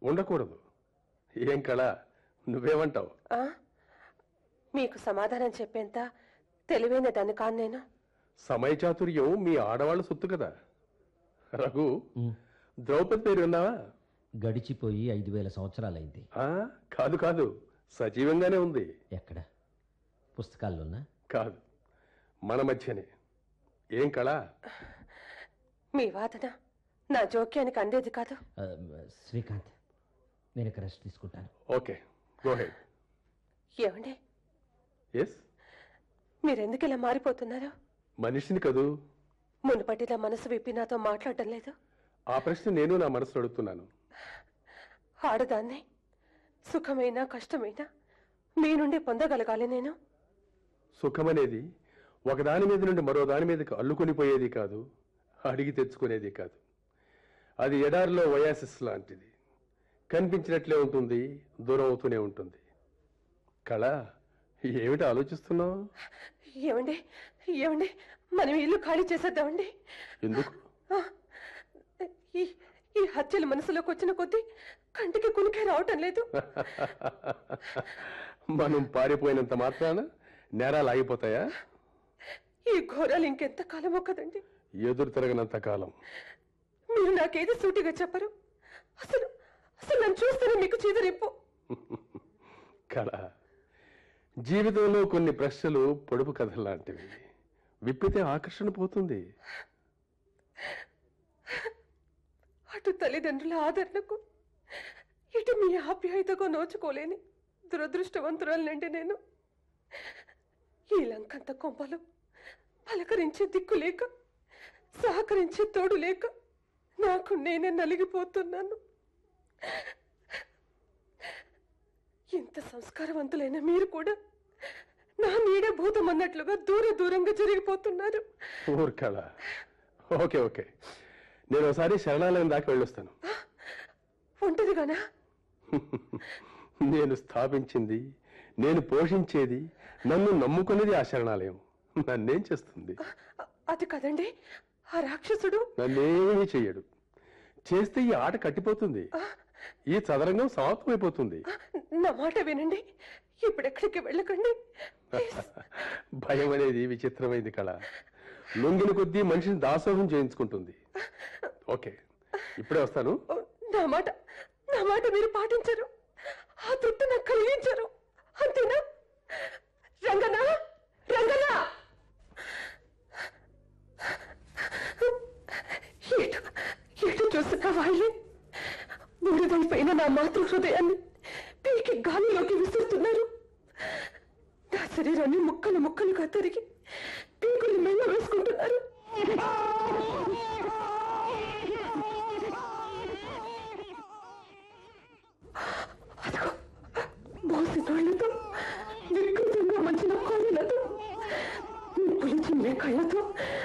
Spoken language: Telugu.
ఉండకూడదు ఏం కళ నువ్వేమంటావు ఆ? మీకు సమాధానం చెప్పేంత తెలివైన దాన్ని కాను నేను సమయ చాతుర్యం మీ ఆడవాళ్ళ సొత్తు కదా రఘు ద్రౌపది పేరు విన్నావా గడిచిపోయి ఐదు వేల సంవత్సరాలైంది ఆ, కాదు కాదు సజీవంగానే ఉంది ఎక్కడ పుస్తకాల్లోనా కాదు మన మధ్యనే ఏం కళ మీ వాదన నా జోక్యానికి అందేది కాదు ఆ, శ్రీకాంత్ నేను ఇక్కడ రెస్ట్ తీసుకుంటాను ఓకే గో హెడ్ ఏమండి ఎస్ మీరెందుకు ఇలా మారిపోతున్నారు మనిషిని కదూ మునుపటిలా మనసు విప్పి నాతో మాట్లాడటం లేదు ఆ ప్రశ్న నేను నా మనసులో అడుగుతున్నాను ఆడదాన్ని సుఖమైనా కష్టమైనా మీ నుండి పొందగలగాలి నేను సుఖమనేది ఒకదాని మీద నుండి మరో దాని మీదకి అల్లుకొని పోయేది కాదు అడిగి తెచ్చుకునేది కాదు అది ఎడారిలో వయాసిస్ లాంటిది కనిపించినట్లే ఉంటుంది దూరం అవుతూనే ఉంటుంది కళ ఏమిటి ఆలోచిస్తున్నావు ఏమండి ఏమండి మనం ఈ ఇల్లు ఖాళీ చేసేద్దామండి ఎందుకు ఆ, ఈ ఈ హత్యలు మనసులోకి వచ్చిన కొద్దీ కంటికి కునికే రావటం లేదు మనం పారిపోయినంత మాత్రాన నేరాలు ఆగిపోతాయా ఈ ఘోరాలు ఇంకెంత కాలమో కదండి ఎదురు తిరగనంత కాలం మీరు నాకేది సూటిగా చెప్పరు అసలు అసలు నన్ను చూస్తేనే మీకు చీదరింపు కళ జీవితంలో కొన్ని ప్రశ్నలు పొడుపు కథలు లాంటివి విప్పితే ఆకర్షణ పోతుంది అటు తల్లిదండ్రుల ఆదరణకు ఇటు మీ ఆప్యాయతకు నోచుకోలేని దురదృష్టవంతురాలనండి నేను ఈ లంకంత కొంపలు పలకరించే దిక్కు లేక సహకరించే తోడు లేక నాకు నేనే నలిగిపోతున్నాను ఇంత సంస్కారవంతులైన మీరు కూడా నా నీడ భూతం అన్నట్లుగా దూర దూరంగా జరిగిపోతున్నారు ఊరు కళ ఓకే ఓకే నేను ఒకసారి శరణాలయం దాకా వెళ్ళొస్తాను ఉంటదిగానా నేను స్థాపించింది నేను పోషించేది నన్ను నమ్ముకునేది ఆ శరణాలయం నన్నేం చేస్తుంది అ- అది కదండి ఆ రాక్షసుడు నన్నేమీ చెయ్యడు చేస్తే ఈ ఆట కట్టిపోతుంది ఈ చదరంగం సమాప్తమైపోతుంది నా మాట వినండి ఇప్పుడెక్కడికి వెళ్ళకండి ప్లీజ్. భయం అనేది విచిత్రమైంది కళ లొంగిన కొద్దీ మనిషిని దాసోహం చేయించుకుంటుంది ఓకే ఇప్పుడే వస్తాను ఓ, నా మాట నా మాట మీరు పాటించరు ఆ తృప్తి నాకు కలిగించరు అంతేనా రంగనా రంగనా ఎటు ఎటు చూస్తున్నా వాళ్ళే బూడిదైపోయిన నా మాతృ హృదయాన్ని పీకి గాలిలోకి విసురుతున్నారు నా శరీరాన్ని ముక్కలు ముక్కలుగా తరిగి పీకులు మెల్ల వేసుకుంటున్నారు అదిగో మోసినోళ్లతో వికృతంగా మంచిన కోరిలతో పులిచి మీ కళ్ళతో